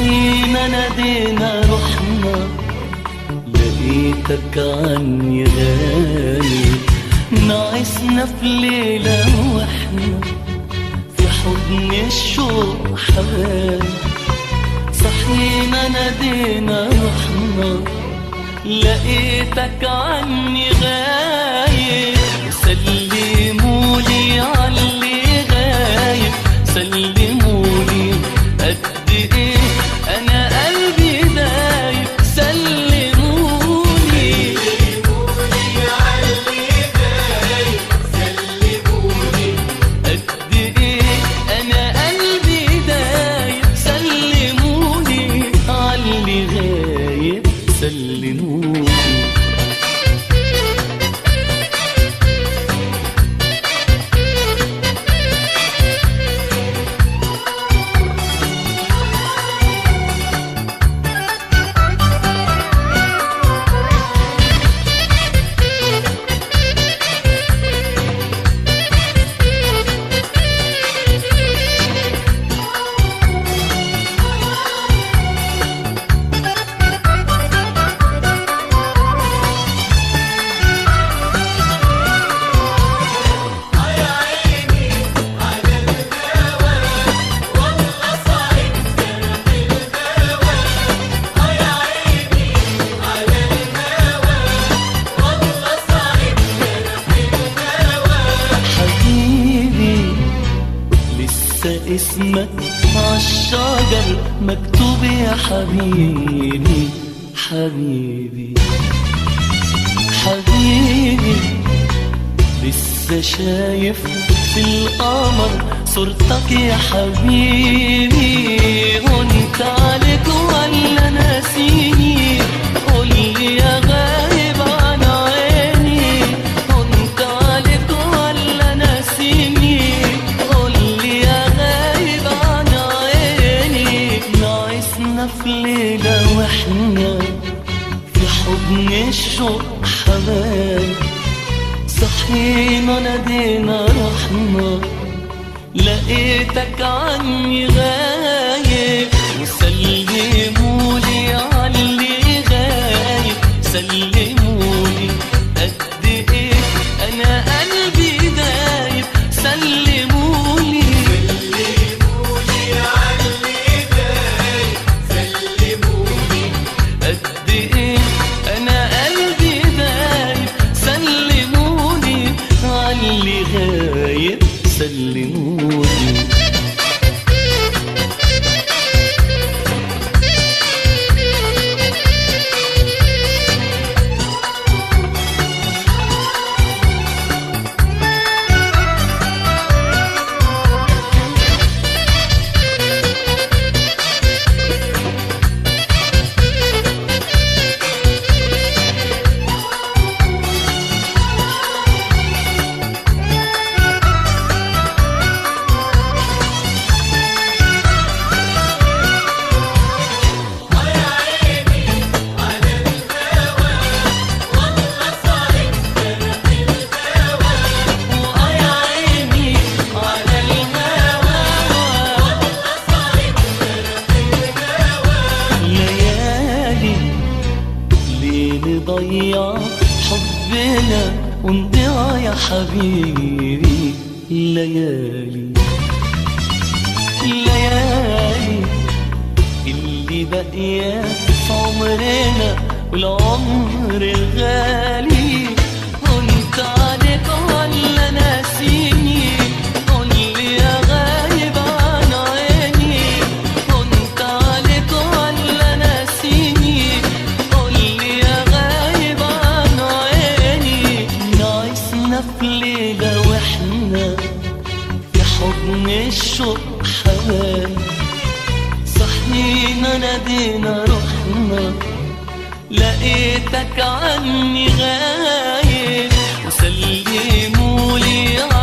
صحينا نادينا رحنا لقيتك عني غايب نعسنا في ليلة واحنا في حضن الشوق حبايب صحينا نادينا رحنا لقيتك عني غايب سلمولي عاللي غايب سلمولي قد ايه انا قلبي دايب سلمولي قد ايه انا قلبي دايب سلموني عاللي غايب سلموني حبيبي لسه اسمك مع الشجر مكتوب يا حبيبي حبيبي حبيبي لسه شايف في القمر صورتك يا حبيبي وانت عليك ولا ناسيني قولي يا غايب عن عيني وانت عليك ولا ناسيني قولي يا غايب عن عيني نعسنا في ليلة واحنا في حضن الشوق حبايب صحينا نادينا رحنا لقيتك عني غايب وسلمولي عاللي غايب سلمولي قد ايه انا قلبي دايب سلمولي قد ايه انا قلبي دايب سلموني عاللي غايب سلموني ويا عيني على الهوى ليالي ليه نضيع حبنا ونضيع يا حبيبي ليالي ليالي اللي باقية في عمرنا والعمر الغالي وانت عليك ولا ناسيني قولي يا غايب عن عيني وانت عليك ولا ناسيني قولي يا غايب عن عيني نعسنا في ليلة واحنا في حضن الشوق حبايب صحينا نادينا رحنا لقيتك عني غايب وسلمولي